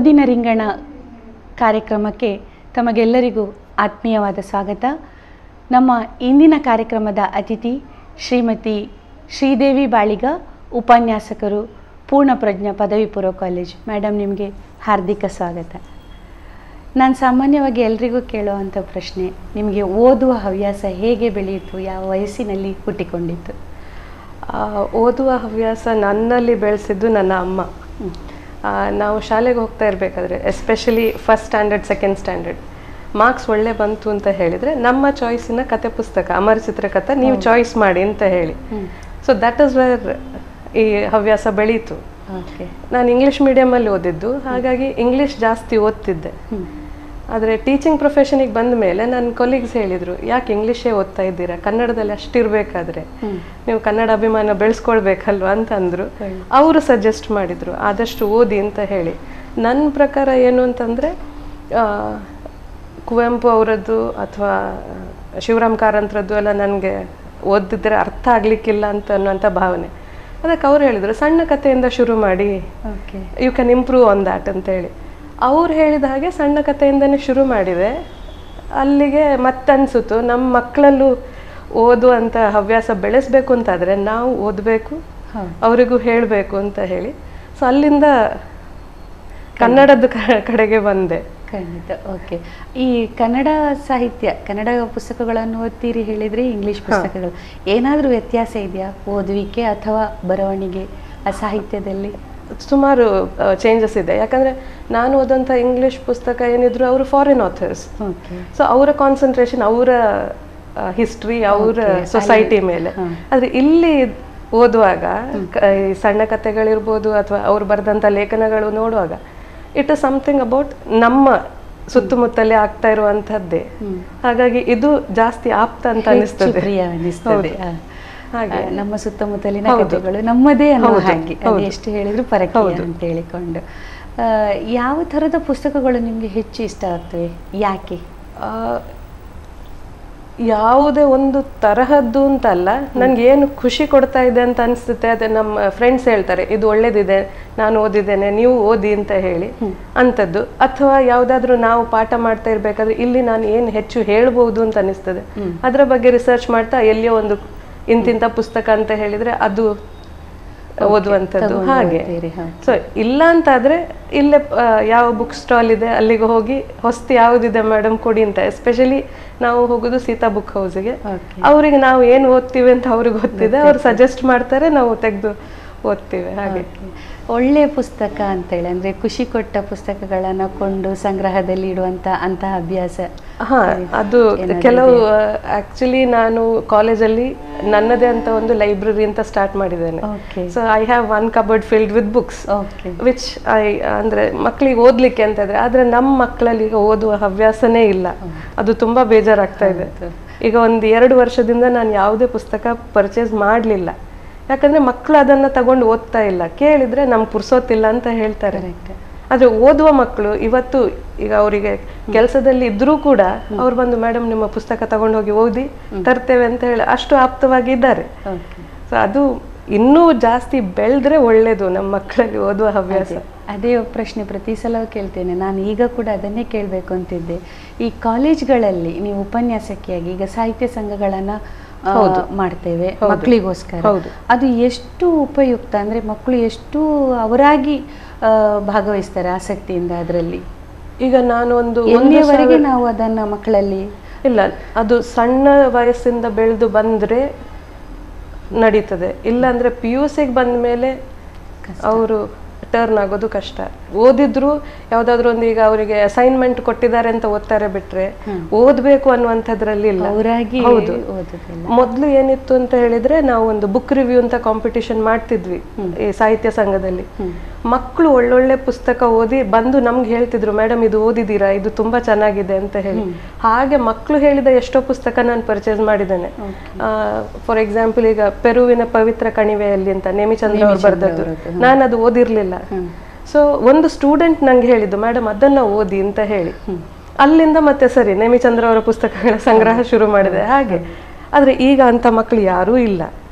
ಓದಿನ ರಿಂಗಣ ಕಾರ್ಯಕ್ರಮಕ್ಕೆ ತಮಗೆಲ್ಲರಿಗೂ ಆತ್ಮೀಯವಾದ ಸ್ವಾಗತ ನಮ್ಮ ಇಂದಿನ ಕಾರ್ಯಕ್ರಮದ ಅತಿಥಿ ಶ್ರೀಮತಿ ಶ್ರೀದೇವಿ ಬಾಳಿಗ ಉಪನ್ಯಾಸಕರು ಪೂರ್ಣಪ್ರಜ್ಞ ಪದವಿ ಪೂರ್ವ ಕಾಲೇಜ್ ಮೇಡಮ್ ನಿಮಗೆ ಹಾರ್ದಿಕ ಸ್ವಾಗತ ನಾನು ಸಾಮಾನ್ಯವಾಗಿ ಎಲ್ರಿಗೂ ಕೇಳುವಂಥ ಪ್ರಶ್ನೆ ನಿಮಗೆ ಓದುವ ಹವ್ಯಾಸ ಹೇಗೆ ಬೆಳೆಯಿತು ಯಾವ ವಯಸ್ಸಿನಲ್ಲಿ ಹುಟ್ಟಿಕೊಂಡಿತ್ತು ಆ, ಓದುವ ಹವ್ಯಾಸ ನನ್ನಲ್ಲಿ ಬೆಳೆಸಿದ್ದು ನನ್ನ ಅಮ್ಮ ಆ, ನಾವು ಶಾಲೆಗೆ ಹೋಗ್ತಾ ಇರಬೇಕಾದ್ರೆ especially first standard second standard marks ಒಳ್ಳೆ ಬಂತು ಅಂತ ಹೇಳಿದರೆ ನಮ್ಮ ಚಾಯ್ಸಿನ ಕತೆ ಪುಸ್ತಕ ಅಮರ ಚಿತ್ರಕಥೆ ನೀವು ಚಾಯ್ಸ್ ಮಾಡಿ ಅಂತ ಹೇಳಿ ಸೊ ದಟ್ ಇಸ್ ವೇರ್ ಈ ಹವ್ಯಾಸ ಬೆಳೀತು ಓಕೆ ನಾನು ಇಂಗ್ಲೀಷ್ ಮೀಡಿಯಮಲ್ಲಿ ಓದಿದ್ದು ಹಾಗಾಗಿ ಇಂಗ್ಲೀಷ್ ಜಾಸ್ತಿ ಓದ್ತಿದ್ದೆ ಆದರೆ ಟೀಚಿಂಗ್ ಪ್ರೊಫೆಷನಿಗೆ ಬಂದ ಮೇಲೆ ನನ್ನ ಕೊಲೀಗ್ಸ್ ಹೇಳಿದರು ಯಾಕೆ ಇಂಗ್ಲೀಷೇ ಓದ್ತಾ ಇದ್ದೀರಾ ಕನ್ನಡದಲ್ಲಿ ಅಷ್ಟಿರಬೇಕಾದ್ರೆ ನೀವು ಕನ್ನಡ ಅಭಿಮಾನ ಬೆಳೆಸ್ಕೊಳ್ಬೇಕಲ್ವ ಅಂತ ಅಂದರು ಅವರು ಸಜೆಸ್ಟ್ ಮಾಡಿದರು ಆದಷ್ಟು ಓದಿ ಅಂತ ಹೇಳಿ ನನ್ನ ಪ್ರಕಾರ ಏನು ಅಂತಂದರೆ ಕುವೆಂಪು ಅವರದ್ದು ಅಥವಾ ಶಿವರಾಮ್ ಕಾರಂತರದ್ದು ಎಲ್ಲ ನನಗೆ ಓದಿದ್ರೆ ಅರ್ಥ ಆಗಲಿಕ್ಕಿಲ್ಲ ಅಂತ ಅನ್ನುವಂಥ ಭಾವನೆ ಅದಕ್ಕೆ ಅವ್ರು ಹೇಳಿದರು ಸಣ್ಣ ಕಥೆಯಿಂದ ಶುರು ಮಾಡಿ okay you can improve on that ಅಂತೇಳಿ ಅವ್ರು ಹೇಳಿದ ಹಾಗೆ ಸಣ್ಣ ಕಥೆಯಿಂದನೇ ಶುರು ಮಾಡಿದೆ ಅಲ್ಲಿಗೆ ಮತ್ತನ್ಸಿತು ನಮ್ಮ ಮಕ್ಕಳಲ್ಲೂ ಓದುವಂಥ ಹವ್ಯಾಸ ಬೆಳೆಸಬೇಕು ಅಂತಾದರೆ ನಾವು ಓದಬೇಕು ಹೌದು ಅವರಿಗೂ ಹೇಳಬೇಕು ಅಂತ ಹೇಳಿ ಸೊ ಅಲ್ಲಿಂದ ಕನ್ನಡದ ಕ- ಕಡೆಗೆ ಬಂದೆ ಖಂಡಿತ ಓಕೆ ಈ ಕನ್ನಡ ಸಾಹಿತ್ಯ ಕನ್ನಡ ಪುಸ್ತಕಗಳನ್ನು ಓದ್ತೀರಿ ಹೇಳಿದ್ರೆ ಇಂಗ್ಲಿಷ್ ಪುಸ್ತಕಗಳು ಏನಾದರೂ ವ್ಯತ್ಯಾಸ ಇದೆಯಾ ಓದುವಿಕೆ ಅಥವಾ ಬರವಣಿಗೆ ಆ ಸಾಹಿತ್ಯದಲ್ಲಿ ಸುಮಾರು ಚೇಂಜಸ್ ಇದೆ ಯಾಕಂದರೆ ನಾನು ಓದಂಥ ಇಂಗ್ಲೀಷ್ ಪುಸ್ತಕ ಏನಿದ್ರು ಅವರು ಫಾರಿನ್ ಆಥರ್ಸ್ ಓಕೆ ಸೊ ಅವರ ಕಾನ್ಸಂಟ್ರೇಷನ್ ಅವರ ಹಿಸ್ಟ್ರಿ ಅವರ ಸೊಸೈಟಿ ಮೇಲೆ ಆದ್ರೆ ಇಲ್ಲಿ ಓದುವಾಗ ಕ- ಈ ಸಣ್ಣ ಕಥೆಗಳಿರ್ಬೋದು ಅಥವಾ ಅವ್ರು ಬರೆದಂಥ ಲೇಖನಗಳು ನೋಡುವಾಗ ಇಟ್ ಇಸ್ ಸಮಥಿಂಗ್ ಅಬೌಟ್ ನಮ್ಮ ಸುತ್ತಮುತ್ತಲೇ ಆಗ್ತಾ ಇರುವಂಥದ್ದೇ ಹಾಗಾಗಿ ಇದು ಜಾಸ್ತಿ ಆಪ್ತ ಅಂತ ಹೆಚ್ಚು ಅನಿಸ್ತದೆ ಪ್ರಿಯ ಅನಿಸ್ತದೆ ಆ. ಹಾಗೆ. ಆ, ನಮ್ಮ ಸುತ್ತಮುತ್ತಲಿನ ಕಥೆಗಳು ನಮ್ಮದೇ ಅನ್ನೋ ಹಾಗೆ ಅದು ಎಷ್ಟು ಹೇಳಿದ್ರು ಪರಕೀಯ ಅಂತ ಹೇಳಿಕೊಂಡು ಆ, ಯಾವ ಥರದ ಪುಸ್ತಕಗಳು ನಿಮಗೆ ಹೆಚ್ಚು ಇಷ್ಟ ಆಗ್ತವೆ ಯಾಕೆ ಆ, ಯಾವುದೇ ಒಂದು ತರಹದ್ದು ಅಂತಲ್ಲ ನನ್ಗೆ ಏನು ಖುಷಿ ಕೊಡ್ತಾ ಇದೆ ಅಂತ ಅನಿಸುತ್ತೆ ಅದೇ ನಮ್ಮ ಫ್ರೆಂಡ್ಸ್ ಹೇಳ್ತಾರೆ ಇದು ಒಳ್ಳೇದಿದೆ ನಾನು ಓದಿದ್ದೇನೆ ನೀವು ಓದಿ ಅಂತ ಹೇಳಿ ಅಂಥದ್ದು ಅಥವಾ ಯಾವುದಾದ್ರೂ ನಾವು ಪಾಠ ಮಾಡ್ತಾ ಇರ್ಬೇಕಾದ್ರೆ ಇಲ್ಲಿ ನಾನು ಏನು ಹೆಚ್ಚು ಹೇಳ್ಬೋದು ಅಂತ ಅನಿಸ್ತದೆ ಅದರ ಬಗ್ಗೆ ರಿಸರ್ಚ್ ಮಾಡ್ತಾ ಎಲ್ಲಿಯೋ ಒಂದು ಇಂತಿಂಥ ಪುಸ್ತಕ ಅಂತ ಹೇಳಿದ್ರೆ ಅದು ಓದುವಂಥದ್ದು ತಗೊಂಡು ಹಾಗೆ ಓದ್ತೀರಿ, ಹೌದು. ಸೊ ಇಲ್ಲ ಅಂತಾದ್ರೆ ಇಲ್ಲೇ ಆ, ಯಾವ ಬುಕ್ ಸ್ಟಾಲ್ ಇದೆ ಅಲ್ಲಿಗೆ ಹೋಗಿ ಹೊಸ್ತು ಯಾವುದಿದೆ ಮೇಡಮ್ ಕೊಡಿ ಅಂತ ಎಸ್ಪೆಷಲಿ ನಾವು ಹೋಗೋದು ಸೀತಾ ಬುಕ್ ಹೌಸ್ಗೆ Okay. ಅವರಿಗೆ ನಾವು ಏನು ಓದ್ತೀವಿ ಅಂತ ಅವ್ರಿಗೆ ಗೊತ್ತಿದೆ ಅವ್ರು ಸಜೆಸ್ಟ್ ಮಾಡ್ತಾರೆ ನಾವು ತೆಗೆದು ಓದ್ತೀವಿ ಹಾಗೆ Okay. ಒಳ್ಳೆ ಪುಸ್ತಕ ಅಂತೇಳಿ ಅಂದ್ರೆ ಖುಷಿ ಕೊಟ್ಟ ಪುಸ್ತಕಗಳನ್ನ ಕೊಂಡು ಸಂಗ್ರಹದಲ್ಲಿ ಇಡುವಂತ ಅಂತಹ ಅಭ್ಯಾಸ ಹಾ ಅದು ಕೆಲವು ಆಕ್ಚುಲಿ ನಾನು ಕಾಲೇಜಲ್ಲಿ ನನ್ನದೇ ಅಂತ ಒಂದು ಲೈಬ್ರರಿ ಅಂತ ಸ್ಟಾರ್ಟ್ ಮಾಡಿದ್ದೇನೆ okay so I have one cupboard filled with books okay which I ಅಂದ್ರೆ ಮಕ್ಕಳಿಗೆ ಓದ್ಲಿಕ್ಕೆ ಅಂತ ಇದ್ರೆ ಆದ್ರೆ ನಮ್ಮ ಮಕ್ಕಳಲ್ಲಿ ಈಗ ಓದುವ ಹವ್ಯಾಸನೇ ಇಲ್ಲ ಅದು ತುಂಬಾ ಬೇಜಾರಾಗ್ತಾ ಇದೆ ಈಗ ಒಂದು ಎರಡು ವರ್ಷದಿಂದ ನಾನು ಯಾವುದೇ ಪುಸ್ತಕ ಪರ್ಚೇಸ್ ಮಾಡಲಿಲ್ಲ ಯಾಕಂದ್ರೆ ಮಕ್ಕಳು ಅದನ್ನ ತಗೊಂಡು ಓದ್ತಾ ಇಲ್ಲ ಕೇಳಿದ್ರೆ ನಮ್ಗೆ ಪುರ್ಸೋತಿಲ್ಲ ಅಂತ ಹೇಳ್ತಾರೆ ಆದ್ರೆ ಓದುವ ಮಕ್ಕಳು ಇವತ್ತು ಈಗ ಅವರಿಗೆ ಕೆಲಸದಲ್ಲಿ ಇದ್ರೂ ಕೂಡ ಅವ್ರು ಬಂದು ಮೇಡಮ್ ನಿಮ್ಮ ಪುಸ್ತಕ ತಗೊಂಡು ಹೋಗಿ ಓದಿ ತರ್ತೇವೆ ಅಂತ ಹೇಳಿ ಅಷ್ಟು ಆಪ್ತವಾಗಿ ಇದ್ದಾರೆ ಓಕೆ ಸೊ ಅದು ಇನ್ನೂ ಜಾಸ್ತಿ ಬೆಳೆದ್ರೆ ಒಳ್ಳೇದು ನಮ್ಮ ಮಕ್ಕಳಲ್ಲಿ ಓದುವ ಹವ್ಯಾಸ ಅದೇ ಪ್ರಶ್ನೆ ಪ್ರತಿ ಸಲ ಕೇಳ್ತೇನೆ ನಾನು ಈಗ ಕೂಡ ಅದನ್ನೇ ಕೇಳಬೇಕು ಅಂತಿದ್ದೆ ಈ ಕಾಲೇಜ್ಗಳಲ್ಲಿ ನೀವು ಉಪನ್ಯಾಸಕಿಯಾಗಿ ಈಗ ಸಾಹಿತ್ಯ ಸಂಘಗಳನ್ನ ಆ, ಮಾಡ್ತೇವೆ ಮಕ್ಕಳಿಗೋಸ್ಕರ ಹೌದು. ಅದು ಎಷ್ಟು ಉಪಯುಕ್ತ ಅಂದ್ರೆ ಮಕ್ಕಳು ಎಷ್ಟು ಅವರಾಗಿ ಆ, ಭಾಗವಹಿಸ್ತಾರೆ ಆಸಕ್ತಿಯಿಂದ ಅದರಲ್ಲಿ ಈಗ ನಾನು ಒಂದು ಒಂದು ಎಲ್ಲಿಯವರೆಗೆ ನಾವು ಅದನ್ನ ಮಕ್ಕಳಲ್ಲಿ ಇಲ್ಲ ಅದು ಸಣ್ಣ ವಯಸ್ಸಿಂದ ಬೆಳೆದು ಬಂದ್ರೆ ನಡೀತದೆ ಇಲ್ಲ ಅಂದ್ರೆ ಪಿ ಯು ಸಿಗೆ ಬಂದ ಮೇಲೆ ಅವರು ಟರ್ನ್ ಆಗೋದು ಕಷ್ಟ ಓದಿದ್ರು ಯಾವ್ದಾದ್ರು ಒಂದು ಈಗ ಅವರಿಗೆ ಅಸೈನ್ಮೆಂಟ್ ಕೊಟ್ಟಿದ್ದಾರೆ ಅಂತ ಓದ್ತಾರೆ ಬಿಟ್ರೆ ಓದ್ಬೇಕು ಅನ್ನುವಂಥದ್ರಲ್ಲಿ ಇಲ್ಲ ಅವರಾಗಿ ಹೌದು ಓದುದಿಲ್ಲ ಮೊದಲು ಏನಿತ್ತು ಅಂತ ಹೇಳಿದ್ರೆ ನಾವು ಒಂದು ಬುಕ್ ರಿವ್ಯೂ ಅಂತ ಕಾಂಪಿಟಿಷನ್ ಮಾಡ್ತಿದ್ವಿ ಈ ಸಾಹಿತ್ಯ ಸಂಘದಲ್ಲಿ ಮಕ್ಕಳು ಒಳ್ಳೊಳ್ಳೆ ಪುಸ್ತಕ ಓದಿ ಬಂದು ನಮ್ಗೆ ಹೇಳ್ತಿದ್ರು ಮೇಡಮ್ ಇದು ಓದಿದ್ದೀರಾ ಇದು ತುಂಬಾ ಚೆನ್ನಾಗಿದೆ ಅಂತ ಹೇಳಿ ಹಾಗೆ ಮಕ್ಕಳು ಹೇಳಿದ ಎಷ್ಟೋ ಪುಸ್ತಕ ನಾನು ಪರ್ಚೇಸ್ ಮಾಡಿದ್ದೇನೆ ಫಾರ್ ಎಕ್ಸಾಂಪಲ್ ಈಗ ಪೆರುವಿನ ಪವಿತ್ರ ಕಣಿವೆಯಲ್ಲಿ ಅಂತ ನೇಮಿಚಂದ್ರ ಅವರು ಬರೆದದ್ದು ನಾನು ಅದು ಓದಿರ್ಲಿಲ್ಲ ಸೊ ಒಂದು ಸ್ಟೂಡೆಂಟ್ ನಂಗೆ ಹೇಳಿದ್ದು ಮೇಡಮ್ ಅದನ್ನ ಓದಿ ಅಂತ ಹೇಳಿ ಅಲ್ಲಿಂದ ಮತ್ತೆ ಸರಿ ನೇಮಿಚಂದ್ರ ಅವರ ಪುಸ್ತಕಗಳ ಸಂಗ್ರಹ ಶುರು ಮಾಡಿದೆ ಹಾಗೆ ಆದ್ರೆ ಈಗ ಅಂತ ಮಕ್ಕಳು ಯಾರೂ ಇಲ್ಲ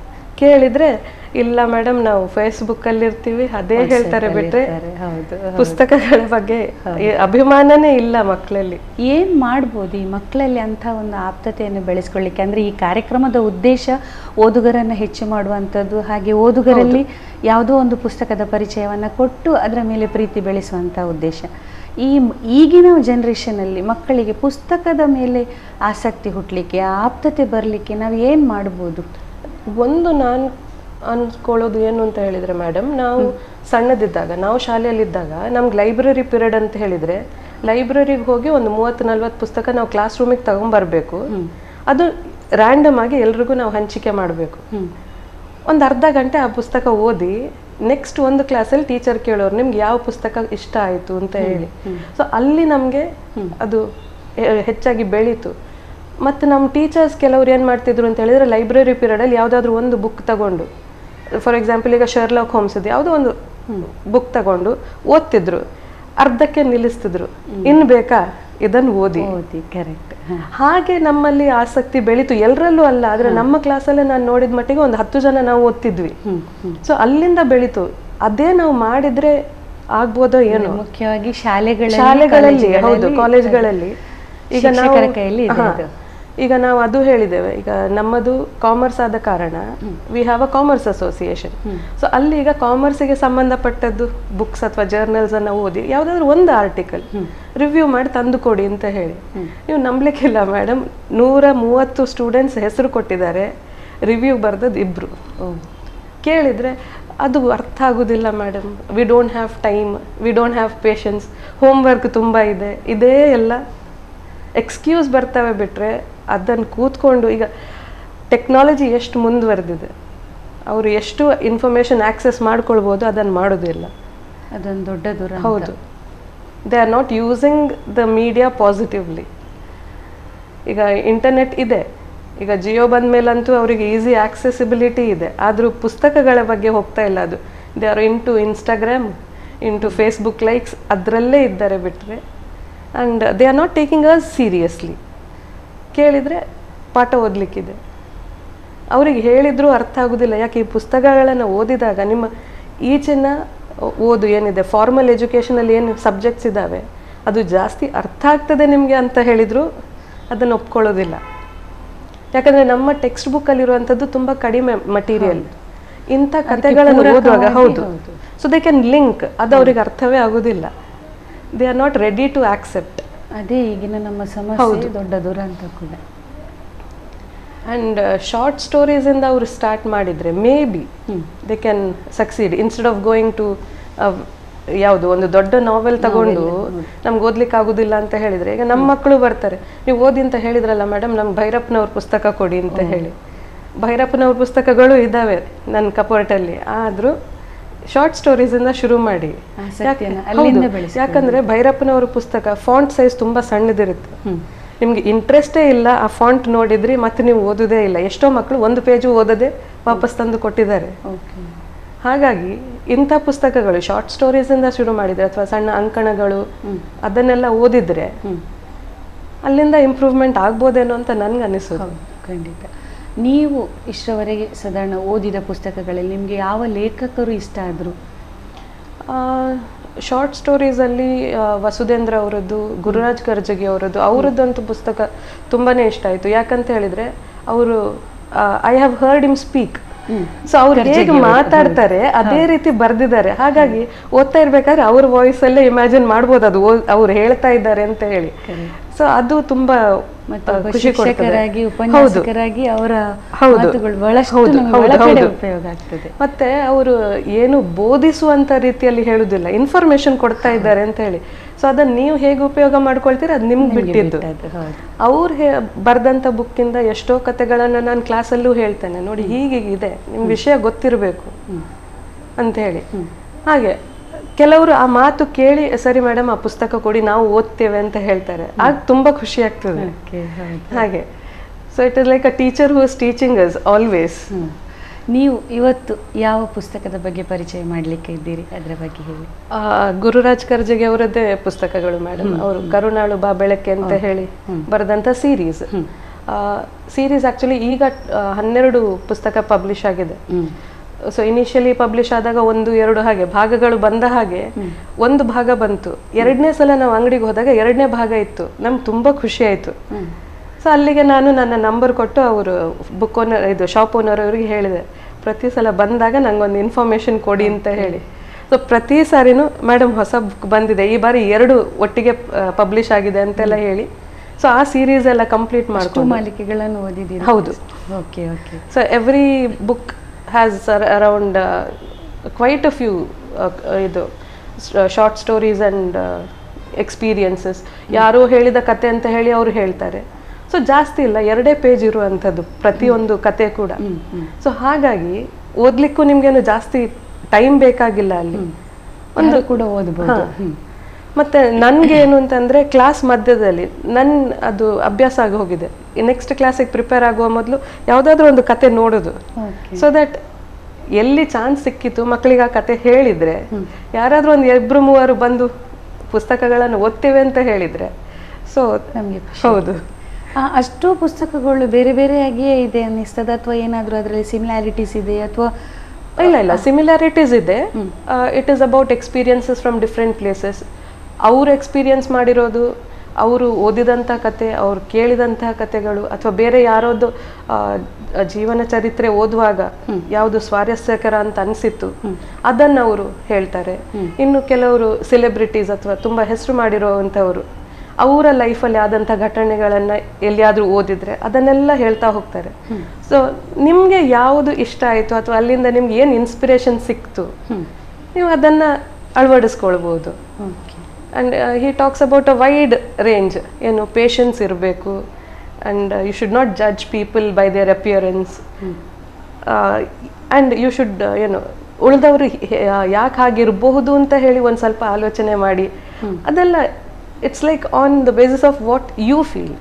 ಕೇಳಿದ್ರೆ ಇಲ್ಲ ಮೇಡಮ್ ನಾವು ಫೇಸ್ಬುಕ್ ಅಲ್ಲಿ ಇರ್ತೀವಿ ಅದೇ ಹೇಳ್ತಾರೆ ಬಿಟ್ರೆ ಇರ್ತಾರೆ, ಹೌದು ಪುಸ್ತಕಗಳ ಬಗ್ಗೆ ಈ ಅಭಿಮಾನನೇ ಇಲ್ಲ ಮಕ್ಕಳಲ್ಲಿ ಏನ್ ಮಾಡ್ಬೋದು ಈ ಮಕ್ಕಳಲ್ಲಿ ಅಂತ ಒಂದು ಆಪ್ತತೆಯನ್ನು ಬೆಳೆಸ್ಕೊಳ್ಳಿಕ್ಕೆ ಅಂದ್ರೆ ಈ ಕಾರ್ಯಕ್ರಮದ ಉದ್ದೇಶ ಓದುಗರನ್ನ ಹೆಚ್ಚು ಮಾಡುವಂಥದ್ದು ಹಾಗೆ ಓದುಗರಲ್ಲಿ ಯಾವುದೋ ಒಂದು ಪುಸ್ತಕದ ಪರಿಚಯವನ್ನ ಕೊಟ್ಟು ಅದರ ಮೇಲೆ ಪ್ರೀತಿ ಬೆಳೆಸುವಂತ ಉದ್ದೇಶ ಈ ಈಗಿನ ಜನರೇಷನಲ್ಲಿ ಮಕ್ಕಳಿಗೆ ಪುಸ್ತಕದ ಮೇಲೆ ಆಸಕ್ತಿ ಹುಟ್ಟಲಿಕ್ಕೆ ಆಪ್ತತೆ ಬರಲಿಕ್ಕೆ ನಾವು ಏನು ಮಾಡ್ಬೋದು ಒಂದು ನಾನು ಅನ್ಕೊಳ್ಳೋದು ಏನು ಅಂತ ಹೇಳಿದ್ರೆ ಮೇಡಮ್ ನಾವು ಸಣ್ಣದಿದ್ದಾಗ ನಾವು ಶಾಲೆಯಲ್ಲಿದ್ದಾಗ ನಮ್ಗೆ ಲೈಬ್ರರಿ ಪೀರಿಯಡ್ ಅಂತ ಹೇಳಿದ್ರೆ ಲೈಬ್ರರಿಗೆ ಹೋಗಿ ಒಂದು ಮೂವತ್ತು ನಲ್ವತ್ತು ಪುಸ್ತಕ ನಾವು ಕ್ಲಾಸ್ ರೂಮಿಗೆ ತಗೊಂಬರ್ಬೇಕು ಅದು ರ್ಯಾಂಡಮ್ ಆಗಿ ಎಲ್ರಿಗೂ ನಾವು ಹಂಚಿಕೆ ಮಾಡಬೇಕು ಒಂದು ಅರ್ಧ ಗಂಟೆ ಆ ಪುಸ್ತಕ ಓದಿ ನೆಕ್ಸ್ಟ್ ಒಂದು ಕ್ಲಾಸಲ್ಲಿ ಟೀಚರ್ ಕೇಳೋರು ನಿಮ್ಗೆ ಯಾವ ಪುಸ್ತಕ ಇಷ್ಟ ಆಯಿತು ಅಂತ ಹೇಳಿ ಸೊ ಅಲ್ಲಿ ನಮಗೆ ಅದು ಹೆ- ಹೆಚ್ಚಾಗಿ ಬೆಳೀತು ಮತ್ತು ನಮ್ಮ ಟೀಚರ್ಸ್ ಕೆಲವ್ರು ಏನು ಮಾಡ್ತಿದ್ರು ಅಂತ ಹೇಳಿದ್ರೆ ಲೈಬ್ರರಿ ಪೀರಿಯಡಲ್ಲಿ ಯಾವುದಾದ್ರೂ ಒಂದು ಬುಕ್ ತಗೊಂಡು ಫಾರ್ ಎಕ್ಸಾಂಪಲ್ ಈಗ ಶರ್ಲಾಕ್ ಹೋಮ್ಸ್ ಇದೆ ಯಾವುದೋ ಒಂದು ಬುಕ್ ತಗೊಂಡು ಓದ್ತಿದ್ರು ಅರ್ಧಕ್ಕೆ ನಿಲ್ಲಿಸ್ತಿದ್ರು ಇನ್ನು ಬೇಕಾ ಇದನ್ನು ಓದಿ ಓದಿ ಕರೆಕ್ಟ್ ಹಾಗೆ ನಮ್ಮಲ್ಲಿ ಆಸಕ್ತಿ ಬೆಳೀತು ಎಲ್ಲರಲ್ಲೂ ಅಲ್ಲ ಆದ್ರೆ ನಮ್ಮ ಕ್ಲಾಸಲ್ಲೇ ನಾನು ನೋಡಿದ ಮಟ್ಟಿಗೆ ಒಂದು ಹತ್ತು ಜನ ನಾವು ಓದ್ತಿದ್ವಿ ಸೊ ಅಲ್ಲಿಂದ ಬೆಳೀತು ಅದೇ ನಾವು ಮಾಡಿದ್ರೆ ಆಗ್ಬೋದೋ ಏನೋ ಮುಖ್ಯವಾಗಿ ಶಾಲೆಗಳಲ್ಲಿ ಶಾಲೆಗಳಲ್ಲಿ ಹೌದು ಕಾಲೇಜುಗಳಲ್ಲಿ ಕಾಲೇಜ್ಗಳಲ್ಲಿ ಈಗ ನಾವು ಶಿಕ್ಷಕರ ಕೈಯಲ್ಲಿ ಇದೆ ಹಾ. ಅದು. ಈಗ ನಾವು ಅದು ಹೇಳಿದ್ದೇವೆ ಈಗ ನಮ್ಮದು ಕಾಮರ್ಸ್ ಆದ ಕಾರಣ we have a commerce association so ಅಲ್ಲಿ ಈಗ ಕಾಮರ್ಸಿಗೆ ಸಂಬಂಧಪಟ್ಟದ್ದು ಬುಕ್ಸ್ ಅಥವಾ ಜರ್ನಲ್ಸ್ ಅನ್ನ ಓದಿ ಯಾವ್ದಾದ್ರು ಒಂದು ಆರ್ಟಿಕಲ್ ರಿವ್ಯೂ ಮಾಡಿ ತಂದು ಕೊಡಿ ಅಂತ ಹೇಳಿ ನೀವು ನಂಬಲಿಕ್ಕಿಲ್ಲ ಮೇಡಮ್ ನೂರ ಮೂವತ್ತು ಸ್ಟೂಡೆಂಟ್ಸ್ ಹೆಸರು ಕೊಟ್ಟಿದ್ದಾರೆ ರಿವ್ಯೂ ಬರ್ದದ್ದು ಇಬ್ರು ಕೇಳಿದ್ರೆ ಅದು ಅರ್ಥ ಆಗುದಿಲ್ಲ madam we don't have time we don't have patience homework ತುಂಬ ಇದೆ ಇದೇ ಎಲ್ಲ ಎಕ್ಸ್ಕ್ಯೂಸ್ ಬರ್ತವೆ ಬಿಟ್ಟರೆ ಅದನ್ನು ಕೂತ್ಕೊಂಡು ಈಗ ಟೆಕ್ನಾಲಜಿ ಎಷ್ಟು ಮುಂದುವರೆದಿದೆ ಅವರು ಎಷ್ಟು ಇನ್ಫಾರ್ಮೇಷನ್ ಆಕ್ಸೆಸ್ ಮಾಡ್ಕೊಳ್ಬೋದು ಅದನ್ನು ಮಾಡೋದಿಲ್ಲ ಅದೊಂದು ದೊಡ್ಡ ದೂರ ಹೌದು they are not using the media positively ಈಗ ಇಂಟರ್ನೆಟ್ ಇದೆ ಈಗ ಜಿಯೋ ಬಂದ ಮೇಲಂತೂ ಅವರಿಗೆ ಈಸಿ ಆಕ್ಸೆಸಿಬಿಲಿಟಿ ಇದೆ ಆದರೂ ಪುಸ್ತಕಗಳ ಬಗ್ಗೆ ಹೋಗ್ತಾ ಇಲ್ಲ ಅದು they are into Instagram into Facebook likes ಅದರಲ್ಲೇ ಇದ್ದಾರೆ ಬಿಟ್ಟರೆ and they are not taking us seriously ಕೇಳಿದರೆ ಪಾಠ ಓದಲಿಕ್ಕಿದೆ ಅವರಿಗೆ ಹೇಳಿದರೂ ಅರ್ಥ ಆಗೋದಿಲ್ಲ ಯಾಕೆ ಈ ಪುಸ್ತಕಗಳನ್ನು ಓದಿದಾಗ ನಿಮ್ಮ ಈಚಿನ ಓದು ಏನಿದೆ ಫಾರ್ಮಲ್ ಎಜುಕೇಷನಲ್ಲಿ ಏನು ಸಬ್ಜೆಕ್ಟ್ಸ್ ಇದ್ದಾವೆ ಅದು ಜಾಸ್ತಿ ಅರ್ಥ ಆಗ್ತದೆ ನಿಮಗೆ ಅಂತ ಹೇಳಿದರೂ ಅದನ್ನು ಒಪ್ಕೊಳ್ಳೋದಿಲ್ಲ ಯಾಕಂದರೆ ನಮ್ಮ ಟೆಕ್ಸ್ಟ್ ಬುಕ್ಕಲ್ಲಿರುವಂಥದ್ದು ತುಂಬ ಕಡಿಮೆ ಮಟೀರಿಯಲ್ ಇಂಥ ಕಥೆಗಳನ್ನು ಓದುವಾಗ ಹೌದು ಸೊ ದೇ ಕ್ಯಾನ್ ಲಿಂಕ್ ಅದು ಅವ್ರಿಗೆ ಅರ್ಥವೇ ಆಗೋದಿಲ್ಲ they are not ready to accept ಅದೇ ಈಗಿನ ನಮ್ಮ ಸಮಸ್ಯೆ ದೊಡ್ಡ ದುರಂತ ಕೂಡ ಆ್ಯಂಡ್ ಶಾರ್ಟ್ ಸ್ಟೋರೀಸಿಂದ ಅವರು ಸ್ಟಾರ್ಟ್ ಮಾಡಿದರೆ maybe they can succeed instead of going to ಯಾವುದು ಒಂದು ದೊಡ್ಡ ನಾವೆಲ್ ತಗೊಂಡು ನಮ್ಗೆ ಓದ್ಲಿಕ್ಕೆ ಆಗುದಿಲ್ಲ ಅಂತ ಹೇಳಿದ್ರೆ ಈಗ ನಮ್ಮ ಮಕ್ಕಳು ಬರ್ತಾರೆ ನೀವು ಓದಿ ಅಂತ ಹೇಳಿದ್ರಲ್ಲ ಮೇಡಮ್ ನಮ್ಗೆ ಭೈರಪ್ಪನವ್ರ ಪುಸ್ತಕ ಕೊಡಿ ಅಂತ ಹೇಳಿ ಭೈರಪ್ಪನವ್ರ ಪುಸ್ತಕಗಳು ಇದ್ದಾವೆ ನನ್ನ ಕಪೋರ್ಟಲ್ಲಿ ಆದರೂ ಶಾರ್ಟ್ ಸ್ಟೋರೀಸಿಂದ ಶುರು ಮಾಡಿ ಆಸಕ್ತಿಯನ್ನ ಯಾಕೆ- ಅಲ್ಲಿಂದ ಹೌದು. ಬೆಳೆಸ್ಕೊಳ್ಳಿ. ಯಾಕಂದ್ರೆ ಭೈರಪ್ಪನವ್ರ ಪುಸ್ತಕ ಫಾಂಟ್ ಸೈಜ್ ತುಂಬಾ ಸಣ್ಣದಿರುತ್ತೆ ನಿಮ್ಗೆ ಇಂಟ್ರೆಸ್ಟೇ ಇಲ್ಲ ಆ ಫಾಂಟ್ ನೋಡಿದ್ರಿ ಮತ್ತೆ ನೀವು ಓದುದೇ ಇಲ್ಲ ಎಷ್ಟೋ ಮಕ್ಕಳು ಒಂದು ಪೇಜು ಓದದೆ ವಾಪಸ್ ತಂದು ಕೊಟ್ಟಿದ್ದಾರೆ ಓಕೆ ಹಾಗಾಗಿ ಇಂಥ ಪುಸ್ತಕಗಳು ಶಾರ್ಟ್ ಸ್ಟೋರೀಸಿಂದ ಶುರು ಮಾಡಿದ್ರೆ ಅಥವಾ ಸಣ್ಣ ಅಂಕಣಗಳು ಅದನ್ನೆಲ್ಲ ಓದಿದ್ರೆ ಅಲ್ಲಿಂದ ಇಂಪ್ರೂವ್ಮೆಂಟ್ ಆಗ್ಬೋದೇನೋ ಅಂತ ನನ್ಗೆ ಅನಿಸೋದು ಹೌದು ಖಂಡಿತ ನೀವು ಇಷ್ಟರವರೆಗೆ ಸಾಧಾರಣ ಓದಿದ ಪುಸ್ತಕಗಳಲ್ಲಿ ನಿಮಗೆ ಯಾವ ಲೇಖಕರು ಇಷ್ಟ ಆದರು ಶಾರ್ಟ್ ಸ್ಟೋರೀಸಲ್ಲಿ ವಸುಧೇಂದ್ರ ಅವರದ್ದು ಗುರುರಾಜ್ ಕರ್ಜಗಿ ಅವರದ್ದು ಅವರದ್ದಂತೂ ಪುಸ್ತಕ ತುಂಬಾನೇ ಇಷ್ಟ ಆಯಿತು ಯಾಕಂತ ಹೇಳಿದ್ರೆ ಅವರು I have heard him speak so ಅವ್ರು ಹೇಗೆ ಮಾತಾಡ್ತಾರೆ ಅದೇ ರೀತಿ ಬರ್ದಿದ್ದಾರೆ ಹಾಗಾಗಿ ಓದ್ತಾ ಇರ್ಬೇಕಾದ್ರೆ ಅವ್ರ ವಾಯ್ಸ್ ಅಲ್ಲೇ ಇಮ್ಯಾಜಿನ್ ಮಾಡ್ಬೋದು ಅದು ಓದ್- ಅವ್ರು ಹೇಳ್ತಾ ಇದ್ದಾರೆ ಅಂತ ಹೇಳಿ ಸೊ ಅದು ತುಂಬಾ ಮತ್ತು ಆ, ಒಬ್ಬ ಖುಷಿ ಕೊಡ್ತದೆ ಶಿಕ್ಷಕರಾಗಿ ಹೌದು ಉಪನ್ಯಾಸಕರಾಗಿ ಅವರ ಹೌದು. ಮಾತುಗಳು ಬಹಳಷ್ಟು ಹೌದು, ನಮಗೆ ಹೌದು, ಒಳಗಡೆ ಹೌದು. ಉಪಯೋಗ ಆಗ್ತದೆ ಮತ್ತೆ ಅವರು ಏನು ಬೋಧಿಸುವಂತ ರೀತಿಯಲ್ಲಿ ಹೇಳುದಿಲ್ಲ ಇನ್ಫಾರ್ಮೇಶನ್ ಕೊಡ್ತಾ ಇದ್ದಾರೆ ಅಂತ ಹೇಳಿ ಸೊ ಅದನ್ನ ನೀವು ಹೇಗೆ ಉಪಯೋಗ ಮಾಡ್ಕೊಳ್ತೀರಾ ಅದು ನಿಮ್ಗೆ ಬಿಟ್ಟಿದ್ದು ಬಿಟ್ಟದ್ದು, ಹೌದು. ಅವ್ರು ಹೇ ಬರ್ದಂಥ ಬುಕ್ಕಿಂದ ಎಷ್ಟೋ ಕತೆಗಳನ್ನ ನಾನು ಕ್ಲಾಸಲ್ಲೂ ಹೇಳ್ತೇನೆ ನೋಡಿ ಹೀಗೆ ಇದೆ ನಿಮ್ ವಿಷಯ ಗೊತ್ತಿರಬೇಕು ಅಂತ ಹೇಳಿ ಹಾಗೆ ಕೆಲವರು ಆ ಮಾತು ಕೇಳಿ ಸರಿ ಮೇಡಮ್ ಆ ಪುಸ್ತಕ ಕೊಡಿ ನಾವು ಓದ್ತೇವೆ ಅಂತ ಹೇಳ್ತಾರೆ ಆಗ ತುಂಬಾ ಖುಷಿ ಆಗ್ತದೆ Okay, ಹೌದು. ಹಾಗೆ so it is like a teacher who is teaching us always hmm. ನೀವು ಇವತ್ತು ಯಾವ ಪುಸ್ತಕದ ಬಗ್ಗೆ ಪರಿಚಯ ಮಾಡಲಿಕ್ಕೆ ಇದ್ದೀರಿ ಅದರ ಬಗ್ಗೆ ಹೇಳಿ ಆ, ಗುರುರಾಜ್ ಕರ್ಜಗಿ ಅವರದ್ದೇ ಪುಸ್ತಕಗಳು ಮೇಡಮ್ ಅವರು ಕರುಣಾಳು ಬಾ ಬೆಳಕೆ ಅಂತ ಹೇಳಿ ಬರೆದಂತ ಸೀರೀಸ್ ಸೀರೀಸ್ ಆ್ಯಕ್ಚುಲಿ ಈಗ ಆ, ಹನ್ನೆರಡು ಪುಸ್ತಕ ಪಬ್ಲಿಷ್ ಆಗಿದೆ ಹ್ಮ್ ಸೊ ಇನಿಷಿಯಲಿ ಪಬ್ಲಿಷ್ ಆದಾಗ ಒಂದು ಎರಡು ಹಾಗೆ ಭಾಗಗಳು ಬಂದ ಹಾಗೆ ಒಂದು ಭಾಗ ಬಂತು ಎರಡನೇ ಸಲ ನಾವು ಅಂಗಡಿಗೆ ಹೋದಾಗ ಎರಡನೇ ಭಾಗ ಇತ್ತು ನಮ್ಗೆ ತುಂಬ ಖುಷಿ ಆಯಿತು ಹ್ಮ್ ಸೊ ಅಲ್ಲಿಗೆ ನಾನು ನನ್ನ ನಂಬರ್ ಕೊಟ್ಟು ಅವರು ಬುಕ್ ಓನರ್ ಇದು ಶಾಪ್ ಓನರ್ ಅವರಿಗೆ ಹೇಳಿದೆ ಪ್ರತಿ ಸಲ ಬಂದಾಗ ನಂಗೊಂದು ಇನ್ಫಾರ್ಮೇಶನ್ ಕೊಡಿ ಅಂತ ಹೇಳಿ ಸೊ ಪ್ರತಿ ಸಾರಿನೂ ಮೇಡಮ್ ಹೊಸ ಬುಕ್ ಬಂದಿದೆ ಈ ಬಾರಿ ಎರಡು ಒಟ್ಟಿಗೆ ಪಬ್ಲಿಷ್ ಆಗಿದೆ ಅಂತೆಲ್ಲ ಹೇಳಿ ಸೊ ಆ ಸೀರೀಸ್ ಎಲ್ಲ ಕಂಪ್ಲೀಟ್ ಅಷ್ಟು ಮಾಡ್ಕೊಂಡು ಮಾಲಿಕೆಗಳನ್ನು ಓದಿದ್ದೀರಿ ಹೌದು okay okay so every book has around quite a few ಇದು ಶಾರ್ಟ್ ಸ್ಟೋರೀಸ್ ಆ್ಯಂಡ್ ಎಕ್ಸ್ಪೀರಿಯನ್ಸಸ್ ಯಾರೋ ಹೇಳಿದ ಕತೆ ಅಂತ ಹೇಳಿ ಅವರು ಹೇಳ್ತಾರೆ ಸೊ ಜಾಸ್ತಿ ಇಲ್ಲ ಎರಡೇ ಪೇಜ್ ಇರುವಂಥದ್ದು ಪ್ರತಿಯೊಂದು ಕತೆ ಕೂಡ ಹ್ಮ್ ಹ್ಮ್ ಸೊ ಹಾಗಾಗಿ ಓದ್ಲಿಕ್ಕೂ ನಿಮ್ಗೇನು ಜಾಸ್ತಿ ಟೈಮ್ ಬೇಕಾಗಿಲ್ಲ ಅಲ್ಲಿ ಒಂದು ಕೂಡ ಓದಬಹುದು ಹಾ. ಮತ್ತೆ ನನ್ಗೆ ಏನು ಅಂತಂದ್ರೆ ಕ್ಲಾಸ್ ಮಧ್ಯದಲ್ಲಿ ನನ್ ಅದು ಅಭ್ಯಾಸ ಆಗಿ ಹೋಗಿದೆ ನೆಕ್ಸ್ಟ್ ಕ್ಲಾಸಿಗೆ ಪ್ರಿಪೇರ್ ಆಗುವ ಮೊದಲು ಯಾವುದಾದ್ರೂ ಒಂದು ಕತೆ ನೋಡೋದು ಓಕೆ ಸೊ ದಟ್ ಎಲ್ಲಿ ಚಾನ್ಸ್ ಸಿಕ್ಕಿತ್ತು ಮಕ್ಕಳಿಗೆ ಆ ಕತೆ ಹೇಳಿದ್ರೆ ಯಾರಾದ್ರೂ ಒಂದು ಇಬ್ರು ಮೂವರು ಬಂದು ಪುಸ್ತಕಗಳನ್ನು ಓದ್ತೇವೆ ಅಂತ ಹೇಳಿದ್ರೆ ಸೊ ನಮಗೆ ಖುಷಿ ಹೌದು ಆ, ಅಷ್ಟು ಪುಸ್ತಕಗಳು ಬೇರೆ ಬೇರೆಯಾಗಿಯೇ ಇದೆ ಅನ್ನಿಸ್ತದ ಅಥವಾ ಏನಾದರೂ ಅದರಲ್ಲಿ ಸಿಮಿಲಾರಿಟೀಸ್ ಇದೆ ಅಥವಾ ಇಲ್ಲ ಇಲ್ಲ ಸಿಮಿಲಾರಿಟೀಸ್ ಇದೆ it is about experiences from different places ಅವರು ಎಕ್ಸ್ಪೀರಿಯನ್ಸ್ ಮಾಡಿರೋದು ಅವರು ಓದಿದಂಥ ಕತೆ ಅವ್ರು ಕೇಳಿದಂತಹ ಕತೆಗಳು ಅಥವಾ ಬೇರೆ ಯಾರೋದು ಆ, ಜೀವನ ಚರಿತ್ರೆ ಓದುವಾಗ ಯಾವುದು ಸ್ವಾರಸ್ಯಕರ ಅಂತ ಅನಿಸಿತ್ತು ಅದನ್ನು ಅವರು ಹೇಳ್ತಾರೆ ಇನ್ನು ಕೆಲವರು ಸೆಲೆಬ್ರಿಟೀಸ್ ಅಥವಾ ತುಂಬ ಹೆಸರು ಮಾಡಿರುವಂಥವರು ಅವರ ಲೈಫಲ್ಲಿ ಆದಂಥ ಘಟನೆಗಳನ್ನು ಎಲ್ಲಿಯಾದರೂ ಓದಿದ್ರೆ ಅದನ್ನೆಲ್ಲ ಹೇಳ್ತಾ ಹೋಗ್ತಾರೆ ಸೊ ನಿಮಗೆ ಯಾವುದು ಇಷ್ಟ ಆಯಿತು ಅಥವಾ ಅಲ್ಲಿಂದ ನಿಮ್ಗೆ ಏನು ಇನ್ಸ್ಪಿರೇಷನ್ ಸಿಕ್ತು ನೀವು ಅದನ್ನು ಅಳವಡಿಸ್ಕೊಳ್ಬೋದು okay and he talks about a wide range ಏನು ಪೇಷನ್ಸ್ ಇರಬೇಕು and you should not judge people by their appearance and you should ಏನು ಉಳಿದವರು ಯಾಕೆ ಹಾಗಿರಬಹುದು ಅಂತ ಹೇಳಿ ಒಂದು ಸ್ವಲ್ಪ ಆಲೋಚನೆ ಮಾಡಿ ಅದೆಲ್ಲ it's like on the basis of what you feel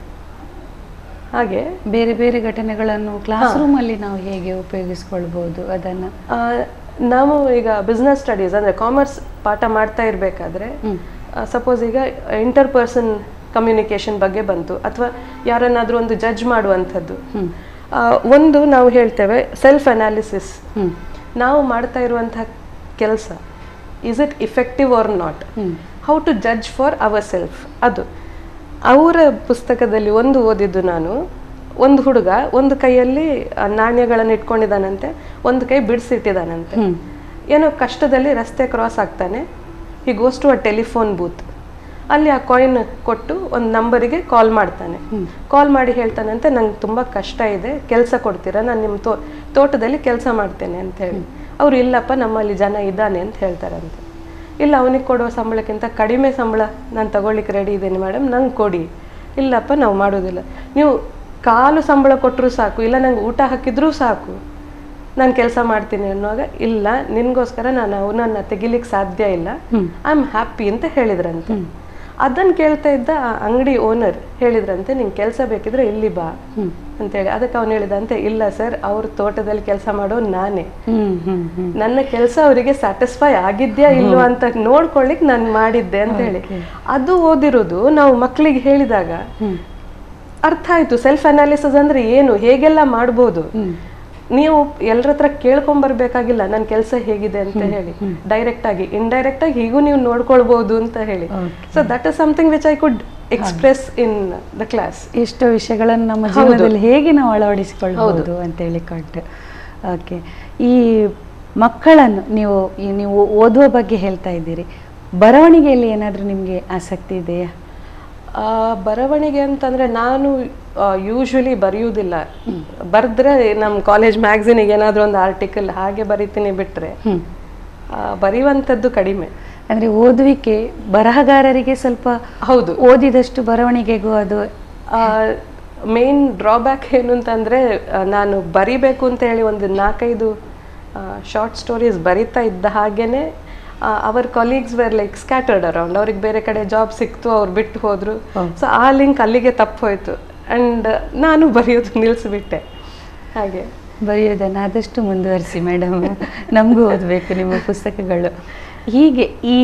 ಹಾಗೆ ಬೇರೆ ಬೇರೆ ಘಟನೆಗಳನ್ನು ಕ್ಲಾಸ್ ರೂಮಲ್ಲಿ ನಾವು ಹೇಗೆ ಉಪಯೋಗಿಸ್ಕೊಳ್ಬಹುದು ಅದನ್ನು ಆ, ನಾವು ಈಗ ಬಿಸ್ನೆಸ್ ಸ್ಟಡೀಸ್ ಅಂದರೆ ಕಾಮರ್ಸ್ ಪಾಠ ಮಾಡ್ತಾ ಇರಬೇಕಾದ್ರೆ ಸಪೋಸ್ ಈಗ ಇಂಟರ್ ಪರ್ಸನ್ ಕಮ್ಯುನಿಕೇಷನ್ ಬಗ್ಗೆ ಬಂತು ಅಥವಾ ಯಾರನ್ನಾದರೂ ಒಂದು ಜಡ್ಜ್ ಮಾಡುವಂಥದ್ದು ಆ, ಒಂದು ನಾವು ಹೇಳ್ತೇವೆ ಸೆಲ್ಫ್ ಅನಾಲಿಸಿಸ್ ನಾವು ಮಾಡ್ತಾ ಇರುವಂತಹ ಕೆಲಸ is it effective or not how to judge for our self ಅದು ಅವರ ಪುಸ್ತಕದಲ್ಲಿ ಒಂದು ಓದಿದ್ದು ನಾನು ಒಂದು ಹುಡುಗ ಒಂದು ಕೈಯಲ್ಲಿ ಆ, ನಾಣ್ಯಗಳನ್ನು ಇಟ್ಕೊಂಡಿದ್ದಾನಂತೆ ಒಂದು ಕೈ ಬಿಡಿಸಿಟ್ಟಿದ್ದಾನಂತೆ ಏನೋ ಕಷ್ಟದಲ್ಲಿ ರಸ್ತೆ ಕ್ರಾಸ್ ಆಗ್ತಾನೆ he goes to a telephone booth ಅಲ್ಲಿ ಆ ಕಾಯಿನ್ ಕೊಟ್ಟು ಒಂದು ನಂಬರಿಗೆ ಕಾಲ್ ಮಾಡ್ತಾನೆ ಕಾಲ್ ಮಾಡಿ ಹೇಳ್ತಾನಂತೆ ನಂಗೆ ತುಂಬ ಕಷ್ಟ ಇದೆ ಕೆಲಸ ಕೊಡ್ತೀರಾ ನಾನು ನಿಮ್ಮ ತೋ ತೋಟದಲ್ಲಿ ಕೆಲಸ ಮಾಡ್ತೇನೆ ಅಂತ ಹೇಳಿ ಅವ್ರು ಇಲ್ಲಪ್ಪ ನಮ್ಮಲ್ಲಿ ಜನ ಇದ್ದಾನೆ ಅಂತ ಹೇಳ್ತಾರಂತೆ ಇಲ್ಲ ಅವನಿಗೆ ಕೊಡೋ ಸಂಬಳಕ್ಕಿಂತ ಕಡಿಮೆ ಸಂಬಳ ನಾನು ತಗೊಳ್ಳಿಕ್ಕೆ ರೆಡಿ ಇದ್ದೇನೆ ಮೇಡಮ್ ನಂಗೆ ಕೊಡಿ ಇಲ್ಲಪ್ಪ ನಾವು ಮಾಡೋದಿಲ್ಲ ನೀವು ಕಾಲು ಸಂಬಳ ಕೊಟ್ಟರು ಸಾಕು ಇಲ್ಲ ನಂಗೆ ಊಟ ಹಾಕಿದ್ರೂ ಸಾಕು ನಾನು ಕೆಲಸ ಮಾಡ್ತೀನಿ ಅನ್ನುವಾಗ ಇಲ್ಲ ನಿನ್ಗೋಸ್ಕರ ನಾನು ಅವನನ್ನ ತೆಗಿಲಿಕ್ಕೆ ಸಾಧ್ಯ ಇಲ್ಲ ಐ ಆಮ್ ಹ್ಯಾಪಿ ಅಂತ ಹೇಳಿದ್ರಂತೆ ಅದನ್ನ ಕೇಳ್ತಾ ಇದ್ದ ಆ ಅಂಗಡಿ ಓನರ್ ಹೇಳಿದ್ರಂತೆ ನಿಂಗೆ ಕೆಲಸ ಬೇಕಿದ್ರೆ ಇಲ್ಲಿ ಬಾ ಅಂತೇಳಿ ಅದಕ್ಕೆ ಅವನು ಹೇಳಿದಂತೆ ಇಲ್ಲ ಸರ್ ಅವ್ರ ತೋಟದಲ್ಲಿ ಕೆಲಸ ಮಾಡೋ ನಾನೇ ಹ್ಮ್ ಹ್ಮ್ ಹ್ಮ್ ನನ್ನ ಕೆಲಸ ಅವರಿಗೆ ಸ್ಯಾಟಿಸ್ಫೈ ಆಗಿದ್ಯಾ ಇಲ್ವಾ ಅಂತ ನೋಡ್ಕೊಳ್ಳಿಕ್ ನಾನು ಮಾಡಿದ್ದೆ ಅಂತ ಹೇಳಿ ಅದು ಓದಿರೋದು ನಾವು ಮಕ್ಕಳಿಗೆ ಹೇಳಿದಾಗ ಅರ್ಥ ಆಯ್ತು ಸೆಲ್ಫ್ ಅನಾಲಿಸಿಸ್ ಅಂದ್ರೆ ಏನು ಹೇಗೆಲ್ಲ ಮಾಡ್ಬೋದು ನೀವು ಎಲ್ಲರ ಹತ್ರ ಕೇಳ್ಕೊಂಬರ್ಬೇಕಾಗಿಲ್ಲ ನನ್ನ ಕೆಲಸ ಹೇಗಿದೆ ಅಂತ ಹೇಳಿ ಡೈರೆಕ್ಟ್ ಆಗಿ ಇಂಡೈರೆಕ್ಟ್ ಆಗಿ ಹೀಗೂ ನೀವು ನೋಡ್ಕೊಳ್ಬಹುದು ಅಂತ ಹೇಳಿ so that is something which I could express in the class ಎಷ್ಟೋ ವಿಷಯಗಳನ್ನು ನಮ್ಮ ಜೀವನದಲ್ಲಿ ಹೇಗೆ ನಾವು ಅಳವಡಿಸಿಕೊಳ್ಬಹುದು ಅಂತ ಹೇಳಿಕೊಂಡು ಓಕೆ ಈ ಮಕ್ಕಳನ್ನು ನೀವು ಈ ನೀವು ಓದುವ ಬಗ್ಗೆ ಹೇಳ್ತಾ ಇದ್ದೀರಿ ಬರವಣಿಗೆಯಲ್ಲಿ ಏನಾದರೂ ನಿಮಗೆ ಆಸಕ್ತಿ ಇದೆಯಾ ಆ, ಬರವಣಿಗೆ ಅಂತಂದ್ರೆ ನಾನು ಯೂಶ್ವಲಿ ಬರೆಯುವುದಿಲ್ಲ ಬರೆದ್ರೆ ನಮ್ಮ ಕಾಲೇಜ್ ಮ್ಯಾಗ್ಝಿನಿಗೆ ಏನಾದರೂ ಒಂದು ಆರ್ಟಿಕಲ್ ಹಾಗೆ ಬರಿತೀನಿ ಬಿಟ್ರೆ ಹ್ಮ್ ಆ, ಬರೆಯುವಂಥದ್ದು ಕಡಿಮೆ ಅಂದ್ರೆ ಓದುವಿಕೆ ಬರಹಗಾರರಿಗೆ ಸ್ವಲ್ಪ ಹೌದು ಓದಿದಷ್ಟು ಬರವಣಿಗೆಗೂ ಅದು ಮೇನ್ ಡ್ರಾಬ್ಯಾಕ್ ಏನು ಅಂತಂದರೆ ನಾನು ಬರಿಬೇಕು ಅಂತ ಹೇಳಿ ಒಂದು ನಾಲ್ಕೈದು ಶಾರ್ಟ್ ಸ್ಟೋರೀಸ್ ಬರಿತಾ ಇದ್ದ ಹಾಗೇನೆ our colleagues were like scattered around ಅವ್ರಿಗೆ ಬೇರೆ ಕಡೆ ಜಾಬ್ ಸಿಕ್ತು ಅವ್ರು ಬಿಟ್ಟು ಹೋದ್ರು ಸೊ ಆ ಲಿಂಕ್ ಅಲ್ಲಿಗೆ ತಪ್ಪು ಹೋಯ್ತು ಆ್ಯಂಡ್ ನಾನು ಬರೆಯೋದು ನಿಲ್ಲಿಸ್ಬಿಟ್ಟೆ ಹಾಗೆ ಬರೆಯೋದನ್ನು ಆದಷ್ಟು ಮುಂದುವರಿಸಿ ಮೇಡಮ್ ನಮಗೂ ಓದಬೇಕು ನಿಮ್ಮ ಪುಸ್ತಕಗಳು ಹೀಗೆ ಈ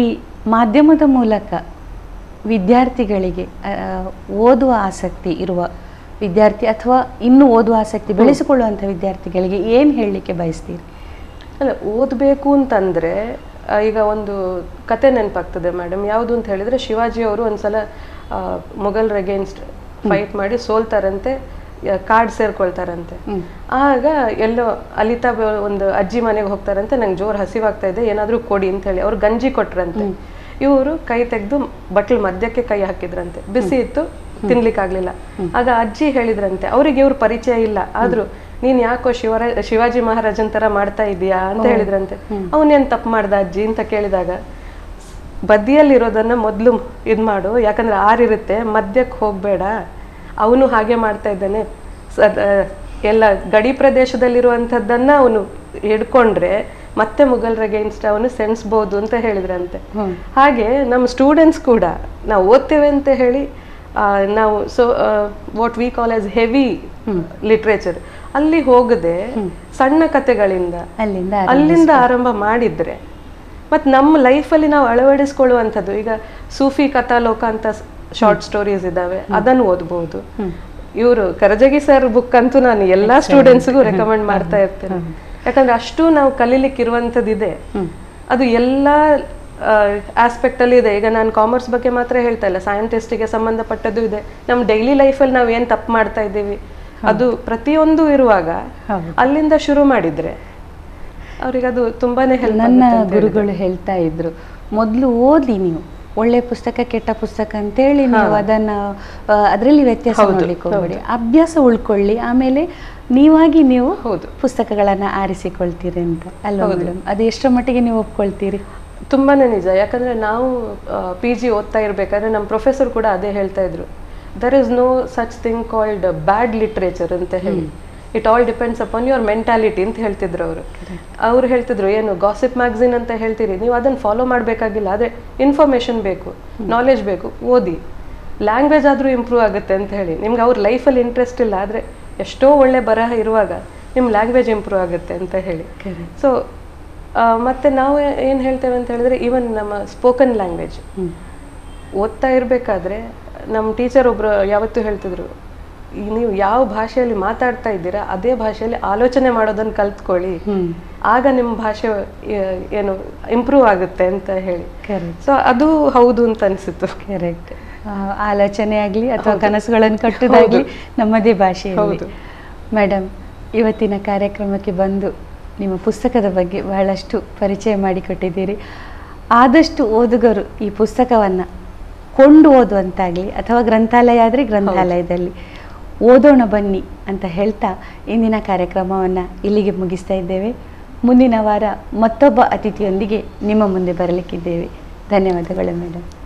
ಮಾಧ್ಯಮದ ಮೂಲಕ ವಿದ್ಯಾರ್ಥಿಗಳಿಗೆ ಆ, ಓದುವ ಆಸಕ್ತಿ ಇರುವ ವಿದ್ಯಾರ್ಥಿ ಅಥವಾ ಇನ್ನೂ ಓದುವ ಆಸಕ್ತಿ ಬೆಳೆಸಿಕೊಳ್ಳುವಂಥ ವಿದ್ಯಾರ್ಥಿಗಳಿಗೆ ಏನು ಹೇಳಲಿಕ್ಕೆ ಬಯಸ್ತೀರಿ ಅಲ್ಲ ಓದಬೇಕು ಅಂತಂದ್ರೆ ಆ, ಈಗ ಒಂದು ಕತೆ ನೆನಪಾಗ್ತದೆ ಮೇಡಮ್ ಯಾವುದು ಅಂತ ಹೇಳಿದ್ರೆ ಶಿವಾಜಿ ಅವರು ಒಂದ್ಸಲ ಆ, ಮೊಘಲರ ಅಗೇನ್ಸ್ಟ್ ಫೈಟ್ ಮಾಡಿ ಸೋಲ್ತಾರಂತೆ ಯ- ಕಾಡ್ ಸೇರ್ಕೊಳ್ತಾರಂತೆ ಆಗ ಎಲ್ಲೋ ಅಲಿತಾ ಬ- ಒಂದು ಅಜ್ಜಿ ಮನೆಗೆ ಹೋಗ್ತಾರಂತೆ ನಂಗೆ ಜೋರ್ ಹಸಿವಾಗ್ತಾ ಇದೆ ಏನಾದ್ರೂ ಕೊಡಿ ಅಂತ ಹೇಳಿ ಅವ್ರು ಗಂಜಿ ಕೊಟ್ರಂತೆ ಇವರು ಕೈ ತೆಗೆದು ಬಟ್ಲು ಮಧ್ಯಕ್ಕೆ ಕೈ ಹಾಕಿದ್ರಂತೆ ಬಿಸಿ ಇತ್ತು ತಿನ್ಲಿಕ್ಕಾಗ್ಲಿಲ್ಲ ಆಗ ಅಜ್ಜಿ ಹೇಳಿದ್ರಂತೆ ಅವ್ರಿಗೆ ಇವ್ರ ಪರಿಚಯ ಇಲ್ಲ ಆದ್ರೂ ನೀನ್ ಯಾಕೋ ಶಿವರ ಶಿವಾಜಿ ಮಹಾರಾಜನ್ ತರ ಮಾಡ್ತಾ ಇದೀಯಾ ಅಂತ ಹೇಳಿದ್ರಂತೆ ಅವನೇನ್ ತಪ್ಪು ಮಾಡ್ದ ಅಜ್ಜಿ ಅಂತ ಕೇಳಿದಾಗ ಬದಿಯಲ್ಲಿರೋದನ್ನ ಮೊದಲು ಇದ್ ಮಾಡು ಯಾಕಂದ್ರೆ ಆರಿರುತ್ತೆ ಮಧ್ಯಕ್ಕೆ ಹೋಗ್ಬೇಡ ಅವನು ಹಾಗೆ ಮಾಡ್ತಾ ಇದ್ದಾನೆ ಸದ್- ಆ, ಎಲ್ಲ ಗಡಿ ಪ್ರದೇಶದಲ್ಲಿರುವಂಥದ್ದನ್ನ ಅವನು ಹಿಡ್ಕೊಂಡ್ರೆ ಮತ್ತೆ ಮುಘಲ್ರ ಅಗೇನ್ಸ್ಟ್ ಅವನು ಸೆಣಸ್ಬೋದು ಅಂತ ಹೇಳಿದ್ರಂತೆ ಹಾಗೆ ನಮ್ಮ ಸ್ಟೂಡೆಂಟ್ಸ್ ಕೂಡ ನಾವು ಓದ್ತೇವೆ ಅಂತ ಹೇಳಿ ಆ, ನಾವು so what we call as heavy literature ಅಲ್ಲಿ ಹೋಗದೆ ಸಣ್ಣ ಕತೆಗಳಿಂದ ಅಲ್ಲಿಂದ ಅಲ್ಲಿಂದ ಆರಂಭ ಮಾಡಿದ್ರೆ ಮತ್ತು ನಮ್ಮ ಲೈಫಲ್ಲಿ ನಾವು ಅಳವಡಿಸ್ಕೊಳ್ಳುವಂಥದ್ದು ಈಗ ಸೂಫಿ ಕಥಾಲೋಕ ಅಂತ ಶಾರ್ಟ್ ಸ್ಟೋರೀಸ್ ಇದ್ದಾವೆ ಅದನ್ನು ಓದ್ಬೋದು ಇವರು ಕರಜಗಿ ಸರ್ ಬುಕ್ ಅಂತೂ ನಾನು ಎಲ್ಲಾ ಸ್ಟೂಡೆಂಟ್ಸ್ಗೂ ರೆಕಮೆಂಡ್ ಮಾಡ್ತಾ ಇರ್ತೇನೆ ಯಾಕಂದ್ರೆ ಅಷ್ಟು ನಾವು ಕಲೀಲಿಕ್ಕೆ ಇರುವಂಥದ್ದಿದೆ ಅದು ಎಲ್ಲ ಆಸ್ಪೆಕ್ಟ್ ಅಲ್ಲಿ ಇದೆ ಈಗ ನಾನು ಕಾಮರ್ಸ್ ಬಗ್ಗೆ ಮಾತ್ರ ಹೇಳ್ತಾ ಇಲ್ಲ ಸೈಂಟಿಸ್ಟಿಗೆ ಸಂಬಂಧಪಟ್ಟದ್ದು ಇದೆ ನಮ್ಮ ಡೈಲಿ ಲೈಫಲ್ಲಿ ನಾವು ಏನು ತಪ್ಪು ಮಾಡ್ತಾ ಇದ್ದೀವಿ ಅದು ಪ್ರತಿಯೊಂದು ಇರುವಾಗ ಹೌದು. ಅಲ್ಲಿಂದ ಶುರು ಮಾಡಿದ್ರೆ ಅವ್ರಿಗೆ ಅದು ತುಂಬಾನೇ ಹೆಲ್ಪ್ ನನ್ನ ಗುರುಗಳು ಹೇಳ್ತಾ ಇದ್ರು ಮೊದಲು ಓದಿ ನೀವು ಒಳ್ಳೆ ಪುಸ್ತಕ ಕೆಟ್ಟ ಪುಸ್ತಕ ಅಂತೇಳಿ ನೀವು ಅದನ್ನ ಆ, ಅದರಲ್ಲಿ ವ್ಯತ್ಯಾಸ ಮಾಡ್ಲಿಕ್ಕೆ ಹೋಗ್ಬೇಡಿ ಅಭ್ಯಾಸ ಉಳ್ಕೊಳ್ಳಿ ಆಮೇಲೆ ನೀವಾಗಿ ನೀವು ಹೌದು. ಪುಸ್ತಕಗಳನ್ನ ಆರಿಸಿಕೊಳ್ತೀರಿ ಅಂತ ಅಲ್ವಾ ಮೇಡಮ್ ಅದು ಎಷ್ಟರ ಮಟ್ಟಿಗೆ ನೀವು ಒಪ್ಕೊಳ್ತೀರಿ ತುಂಬಾನೇ ನಿಜ ಯಾಕಂದ್ರೆ ನಾವು ಪಿ ಜಿ ಓದ್ತಾ ಇರ್ಬೇಕಾದ್ರೆ ನಮ್ಮ ಪ್ರೊಫೆಸರ್ ಕೂಡ ಅದೇ ಹೇಳ್ತಾ ಇದ್ರು there is no such thing called bad literature ಅಂತ ಹೇಳಿ it all depends upon your mentality ಅಂತ ಹೇಳ್ತಿದ್ರು ಅವರು ಅವ್ರು ಹೇಳ್ತಿದ್ರು ಏನು ಗಾಸಿಪ್ ಮ್ಯಾಗಝಿನ್ ಅಂತ ಹೇಳ್ತೀರಿ ನೀವು ಅದನ್ನ ಫಾಲೋ ಮಾಡಬೇಕಾಗಿಲ್ಲ ಆದರೆ ಇನ್ಫಾರ್ಮೇಷನ್ ಬೇಕು ನಾಲೆಜ್ ಬೇಕು ಓದಿ ಲ್ಯಾಂಗ್ವೇಜ್ ಆದರೂ ಇಂಪ್ರೂವ್ ಆಗುತ್ತೆ ಅಂತ ಹೇಳಿ ನಿಮ್ಗೆ ಅವ್ರ ಲೈಫಲ್ಲಿ ಇಂಟ್ರೆಸ್ಟ್ ಇಲ್ಲ ಆದರೆ ಎಷ್ಟೋ ಒಳ್ಳೆ ಬರಹ ಇರುವಾಗ ನಿಮ್ಮ ಲ್ಯಾಂಗ್ವೇಜ್ ಇಂಪ್ರೂವ್ ಆಗುತ್ತೆ ಅಂತ ಹೇಳಿ ಸೊ ಮತ್ತೆ ನಾವು ಏನು ಹೇಳ್ತೇವೆ ಅಂತ ಹೇಳಿದ್ರೆ ಈವನ್ ನಮ್ಮ ಸ್ಪೋಕನ್ ಲ್ಯಾಂಗ್ವೇಜ್ ಓದ್ತಾ ಇರಬೇಕಾದ್ರೆ ನಮ್ಮ ಟೀಚರ್ ಒಬ್ರು ಯಾವತ್ತೂ ಹೇಳ್ತಿದ್ರು ಈ ನೀವು ಯಾವ ಭಾಷೆಯಲ್ಲಿ ಮಾತಾಡ್ತಾ ಇದ್ದೀರಾ ಅದೇ ಭಾಷೆಯಲ್ಲಿ ಆಲೋಚನೆ ಮಾಡೋದನ್ನ ಕಲ್ತ್ಕೊಳ್ಳಿ ಆಗ ನಿಮ್ಮ ಭಾಷೆ ಏ- ಏನು ಇಂಪ್ರೂವ್ ಆಗುತ್ತೆ ಅಂತ ಹೇಳಿ ಕರೆಕ್ಟ್ ಸೊ ಅದು ಹೌದು ಅಂತ ಅನಿಸಿತು ಕರೆಕ್ಟ್ ಆಲೋಚನೆ ಆಗಲಿ ಅಥವಾ ಕನಸುಗಳನ್ನು ಕಟ್ಟುದಾಗಲಿ ನಮ್ಮದೇ ಭಾಷೆಯಲ್ಲಿ ಹೌದು. ಮೇಡಮ್ ಇವತ್ತಿನ ಕಾರ್ಯಕ್ರಮಕ್ಕೆ ಬಂದು ನಿಮ್ಮ ಪುಸ್ತಕದ ಬಗ್ಗೆ ಬಹಳಷ್ಟು ಪರಿಚಯ ಮಾಡಿಕೊಟ್ಟಿದ್ದೀರಿ ಆದಷ್ಟು ಓದುಗರು ಈ ಪುಸ್ತಕವನ್ನು ಕೊಂಡು ಓದುವಂತಾಗಲಿ ಅಥವಾ ಗ್ರಂಥಾಲಯ ಆದರೆ ಗ್ರಂಥಾಲಯದಲ್ಲಿ ಓದೋಣ ಬನ್ನಿ ಅಂತ ಹೇಳ್ತಾ ಇಂದಿನ ಕಾರ್ಯಕ್ರಮವನ್ನು ಇಲ್ಲಿಗೆ ಮುಗಿಸ್ತಾ ಇದ್ದೇವೆ ಮುಂದಿನ ವಾರ ಮತ್ತೊಬ್ಬ ಅತಿಥಿಯೊಂದಿಗೆ ನಿಮ್ಮ ಮುಂದೆ ಬರಲಿಕ್ಕಿದ್ದೇವೆ ಧನ್ಯವಾದಗಳು ಮೇಡಮ್